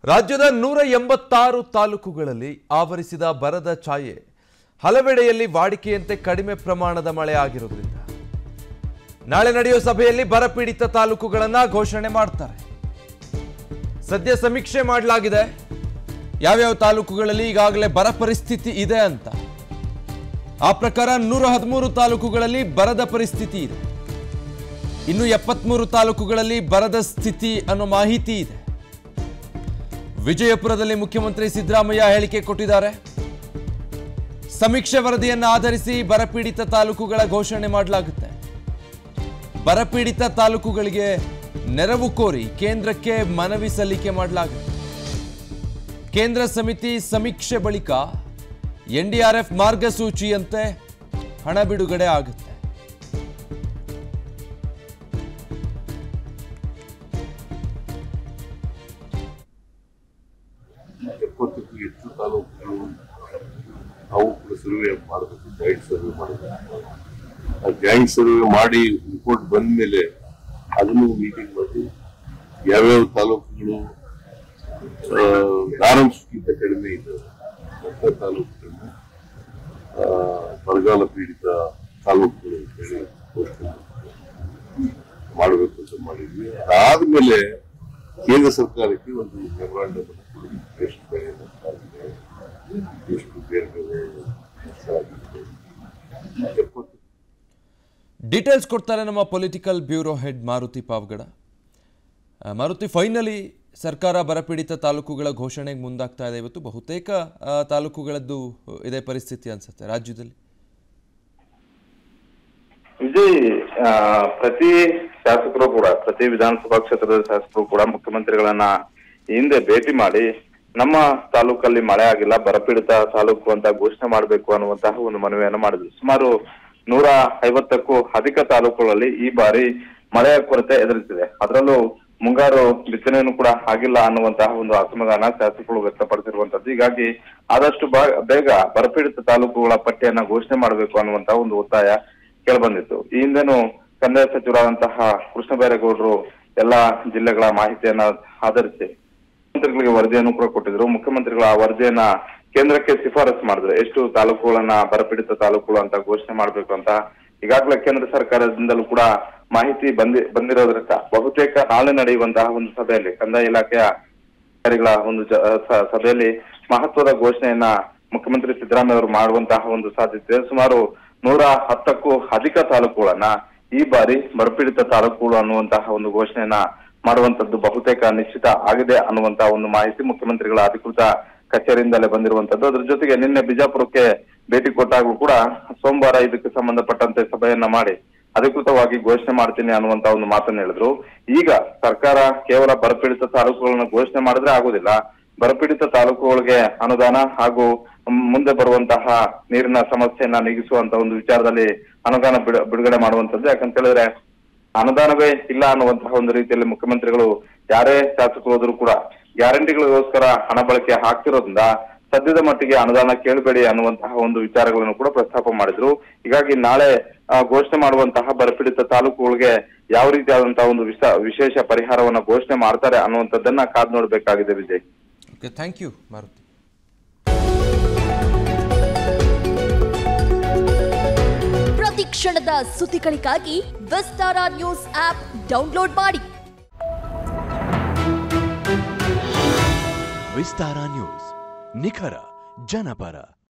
ರಾಜ್ಯದ ನೂರ ಎಂಬತ್ತಾರು ತಾಲೂಕುಗಳಲ್ಲಿ ಆವರಿಸಿದ ಬರದ ಛಾಯೆ ಹಲವೆಡೆಯಲ್ಲಿ ವಾಡಿಕೆಯಂತೆ ಕಡಿಮೆ ಪ್ರಮಾಣದ ಮಳೆ ಆಗಿರೋದ್ರಿಂದ ನಾಳೆ ನಡೆಯುವ ಸಭೆಯಲ್ಲಿ ಬರಪೀಡಿತ ತಾಲೂಕುಗಳನ್ನ ಘೋಷಣೆ ಮಾಡ್ತಾರೆ ಸದ್ಯ ಸಮೀಕ್ಷೆ ಮಾಡಲಾಗಿದೆ ಯಾವ್ಯಾವ ತಾಲೂಕುಗಳಲ್ಲಿ ಈಗಾಗಲೇ ಬರ ಪರಿಸ್ಥಿತಿ ಇದೆ ಅಂತ ಆ ಪ್ರಕಾರ ನೂರ ಹದಿಮೂರು ತಾಲೂಕುಗಳಲ್ಲಿ ಬರದ ಪರಿಸ್ಥಿತಿ ಇದೆ ಇನ್ನು ಎಪ್ಪತ್ಮೂರು ತಾಲೂಕುಗಳಲ್ಲಿ ಬರದ ಸ್ಥಿತಿ ಅನ್ನೋ ಮಾಹಿತಿ ಇದೆ ವಿಜಯಪುರದಲ್ಲಿ ಮುಖ್ಯಮಂತ್ರಿ ಸಿದ್ದರಾಮಯ್ಯ ಹೇಳಿಕೆ ಕೊಟ್ಟಿದ್ದಾರೆ ಸಮೀಕ್ಷೆ ವರದಿಯನ್ನು ಆಧರಿಸಿ ಬರಪೀಡಿತ ತಾಲೂಕುಗಳ ಘೋಷಣೆ ಮಾಡಲಾಗುತ್ತೆ ಬರಪೀಡಿತ ತಾಲೂಕುಗಳಿಗೆ ನೆರವು ಕೋರಿ ಕೇಂದ್ರಕ್ಕೆ ಮನವಿ ಸಲ್ಲಿಕೆ ಮಾಡಲಾಗುತ್ತೆ ಕೇಂದ್ರ ಸಮಿತಿ ಸಮೀಕ್ಷೆ ಬಳಿಕ ಎನ್ಡಿಆರ್ಎಫ್ ಮಾರ್ಗಸೂಚಿಯಂತೆ ಹಣ ಬಿಡುಗಡೆ ಆಗುತ್ತೆ ಎಪ್ಪತ್ತಕ್ಕೂ ಹೆಚ್ಚು ತಾಲೂಕುಗಳು ನಾವು ಕೂಡ ಸರ್ವೆ ಮಾಡಬೇಕು ಜಾಯಿಂಟ್ ಸರ್ವೆ ಮಾಡಬೇಕು ಆ ಜಾಯಿಂಟ್ ಸರ್ವೆ ಮಾಡಿ ರಿಪೋರ್ಟ್ ಬಂದ ಮೇಲೆ ಅದನ್ನು ಮೀಟಿಂಗ್ ಮಾಡಿ ಯಾವ್ಯಾವ ತಾಲೂಕುಗಳು ಆ, ನಾರಾಂಶಕ್ಕಿಂತ ಕಡಿಮೆ ಇದೆ ಅಂತ ತಾಲೂಕುಗಳನ್ನ ಆ, ಬರಗಾಲ ಪೀಡಿತ ತಾಲೂಕುಗಳು ಅಂತೇಳಿ ಘೋಷಣೆ ಮಾಡಬೇಕು ಅಂತ ಮಾಡಿದ್ವಿ ಅದಾದ್ಮೇಲೆ ಕೇಂದ್ರ ಸರ್ಕಾರಕ್ಕೆ ಒಂದು ಮೆಮೊರಾಂಡಮ್ ಎಷ್ಟು ಬೆಳೆ ನಷ್ಟಾಗಿದೆ ಎಷ್ಟು ಬೇರೆ ಬೇರೆ ನಷ್ಟ ಆಗಿದೆ ಎಪ್ಪತ್ತು ಡೀಟೇಲ್ಸ್ ಕೊಡ್ತಾರೆ ನಮ್ಮ political bureau head Maruti Pavagada ಆ, ಮಾರುತಿ ಫೈನಲಿ ಸರ್ಕಾರ ಬರಪೀಡಿತ ತಾಲೂಕುಗಳ ಘೋಷಣೆಗೆ ಮುಂದಾಗ್ತಾ ಇದೆ ಇವತ್ತು ಬಹುತೇಕ ಆ, ತಾಲೂಕುಗಳದ್ದು ಇದೇ ಪರಿಸ್ಥಿತಿ ಅನ್ಸುತ್ತೆ ರಾಜ್ಯದಲ್ಲಿ ವಿಜಯ್ ಆ, ಪ್ರತಿ ಶಾಸಕರು ಕೂಡ ಪ್ರತಿ ವಿಧಾನಸಭಾ ಕ್ಷೇತ್ರದ ಶಾಸಕರು ಕೂಡ ಮುಖ್ಯಮಂತ್ರಿಗಳನ್ನ ಈ ಹಿಂದೆ ಭೇಟಿ ಮಾಡಿ ನಮ್ಮ ತಾಲೂಕಲ್ಲಿ ಮಳೆ ಆಗಿಲ್ಲ ಬರಪೀಡಿತ ತಾಲೂಕು ಅಂತ ಘೋಷಣೆ ಮಾಡಬೇಕು ಅನ್ನುವಂತಹ ಒಂದು ಮನವಿಯನ್ನು ಮಾಡಿದ್ರು ಸುಮಾರು ನೂರ ಐವತ್ತಕ್ಕೂ ಅಧಿಕ ತಾಲೂಕುಗಳಲ್ಲಿ ಈ ಬಾರಿ ಮಳೆಯ ಕೊರತೆ ಎದುರಿಸಿದೆ ಅದರಲ್ಲೂ ಮುಂಗಾರು ಬಿತ್ತನೆಯನ್ನು ಕೂಡ ಆಗಿಲ್ಲ ಅನ್ನುವಂತಹ ಒಂದು ಅಸಮಾಧಾನ ಶಾಸಕರು ವ್ಯಕ್ತಪಡಿಸಿರುವಂತದ್ದು ಹೀಗಾಗಿ ಆದಷ್ಟು ಬಾ- ಬೇಗ ಬರಪೀಡಿತ ತಾಲೂಕುಗಳ ಪಟ್ಟಿಯನ್ನ ಘೋಷಣೆ ಮಾಡಬೇಕು ಅನ್ನುವಂತಹ ಒಂದು ಒತ್ತಾಯ ಕೇಳಿಬಂದಿತ್ತು ಈ ಹಿಂದೆನೂ ಕಂದಾಯ ಸಚಿವರಾದಂತಹ ಕೃಷ್ಣ ಬೈರೇಗೌಡರು ಎಲ್ಲಾ ಜಿಲ್ಲೆಗಳ ಮಾಹಿತಿಯನ್ನ ಆಧರಿಸಿ ಮುಖ್ಯಮಂತ್ರಿಗಳಿಗೆ ವರದಿಯನ್ನು ಕೂಡ ಕೊಟ್ಟಿದ್ರು ಮುಖ್ಯಮಂತ್ರಿಗಳು ಆ ವರದಿಯನ್ನ ಕೇಂದ್ರಕ್ಕೆ ಶಿಫಾರಸು ಮಾಡಿದ್ರು ಎಷ್ಟು ತಾಲೂಕುಗಳನ್ನ ಬರಪೀಡಿತ ತಾಲೂಕುಗಳು ಅಂತ ಘೋಷಣೆ ಮಾಡ್ಬೇಕು ಅಂತ ಈಗಾಗಲೇ ಕೇಂದ್ರ ಸರ್ಕಾರದಿಂದಲೂ ಕೂಡ ಮಾಹಿತಿ ಬಂದಿ ಬಂದಿರೋದ್ರಿಂದ ಬಹುತೇಕ ನಾಳೆ ನಡೆಯುವಂತಹ ಒಂದು ಸಭೆಯಲ್ಲಿ ಕಂದಾಯ ಇಲಾಖೆಯ ಅಧಿಕಾರಿಗಳ ಒಂದು ಜ- ಸ- ಸಭೆಯಲ್ಲಿ ಮಹತ್ವದ ಘೋಷಣೆಯನ್ನ ಮುಖ್ಯಮಂತ್ರಿ ಸಿದ್ದರಾಮಯ್ಯ ಅವರು ಮಾಡುವಂತಹ ಒಂದು ಸಾಧ್ಯತೆ ಇದೆ. ಸುಮಾರು ನೂರ ಹತ್ತಕ್ಕೂ ಅಧಿಕ ತಾಲೂಕುಗಳನ್ನ ಈ ಬಾರಿ ಬರಪೀಡಿತ ತಾಲೂಕುಗಳು ಅನ್ನುವಂತಹ ಒಂದು ಘೋಷಣೆಯನ್ನ ಮಾಡುವಂತದ್ದು ಬಹುತೇಕ ನಿಶ್ಚಿತ ಆಗಿದೆ ಅನ್ನುವಂತಹ ಒಂದು ಮಾಹಿತಿ ಮುಖ್ಯಮಂತ್ರಿಗಳ ಅಧಿಕೃತ ಕಚೇರಿಯಿಂದಲೇ ಬಂದಿರುವಂತದ್ದು ಅದ್ರ ಜೊತೆಗೆ ನಿನ್ನೆ ಬಿಜಾಪುರಕ್ಕೆ ಭೇಟಿ ಕೊಟ್ಟಾಗಲೂ ಕೂಡ ಸೋಮವಾರ ಇದಕ್ಕೆ ಸಂಬಂಧಪಟ್ಟಂತೆ ಸಭೆಯನ್ನ ಮಾಡಿ ಅಧಿಕೃತವಾಗಿ ಘೋಷಣೆ ಮಾಡ್ತೀನಿ ಅನ್ನುವಂತ ಒಂದು ಮಾತನ್ನ ಹೇಳಿದ್ರು ಈಗ ಸರ್ಕಾರ ಕೇವಲ ಬರಪೀಡಿತ ತಾಲೂಕುಗಳನ್ನ ಘೋಷಣೆ ಮಾಡಿದ್ರೆ ಆಗುದಿಲ್ಲ ಬರಪೀಡಿತ ತಾಲೂಕುಗಳಿಗೆ ಅನುದಾನ ಹಾಗೂ ಮುಂದೆ ಬರುವಂತಹ ನೀರಿನ ಸಮಸ್ಯೆಯನ್ನ ನೀಗಿಸುವಂತ ಒಂದು ವಿಚಾರದಲ್ಲಿ ಅನುದಾನ ಬಿಡು- ಬಿಡುಗಡೆ ಮಾಡುವಂತದ್ದು ಯಾಕಂತ ಹೇಳಿದ್ರೆ ಅನುದಾನವೇ ಇಲ್ಲ ಅನ್ನುವಂತಹ ಒಂದು ರೀತಿಯಲ್ಲಿ ಮುಖ್ಯಮಂತ್ರಿಗಳು ಯಾರೇ ಶಾಸಕರು ಹೋದ್ರು ಕೂಡ ಗ್ಯಾರಂಟಿಗಳಿಗೋಸ್ಕರ ಹಣ ಬಳಕೆ ಹಾಕ್ತಿರೋದ್ರಿಂದ ಸದ್ಯದ ಮಟ್ಟಿಗೆ ಅನುದಾನ ಕೇಳಬೇಡಿ ಅನ್ನುವಂತಹ ಒಂದು ವಿಚಾರಗಳನ್ನು ಕೂಡ ಪ್ರಸ್ತಾಪ ಮಾಡಿದ್ರು ಹೀಗಾಗಿ ನಾಳೆ ಆ, ಘೋಷಣೆ ಮಾಡುವಂತಹ ಬರಪೀಡಿತ ತಾಲೂಕುಗಳಿಗೆ ಯಾವ ರೀತಿಯಾದಂತಹ ಒಂದು ವಿಶ- ವಿಶೇಷ ಪರಿಹಾರವನ್ನ ಘೋಷಣೆ ಮಾಡ್ತಾರೆ ಅನ್ನುವಂಥದ್ದನ್ನ ಕಾದ್ ನೋಡ್ಬೇಕಾಗಿದೆ Vijay okay thank you Maruti ಪ್ರತಿ ಕ್ಷಣದ ಸುದ್ದಿಗಳಿಗಾಗಿ ವಿಸ್ತಾರ ನ್ಯೂಸ್ ಆಪ್ ಡೌನ್ಲೋಡ್ ಮಾಡಿ ವಿಸ್ತಾರ ನ್ಯೂಸ್ ನಿಖರ ಜನಪರ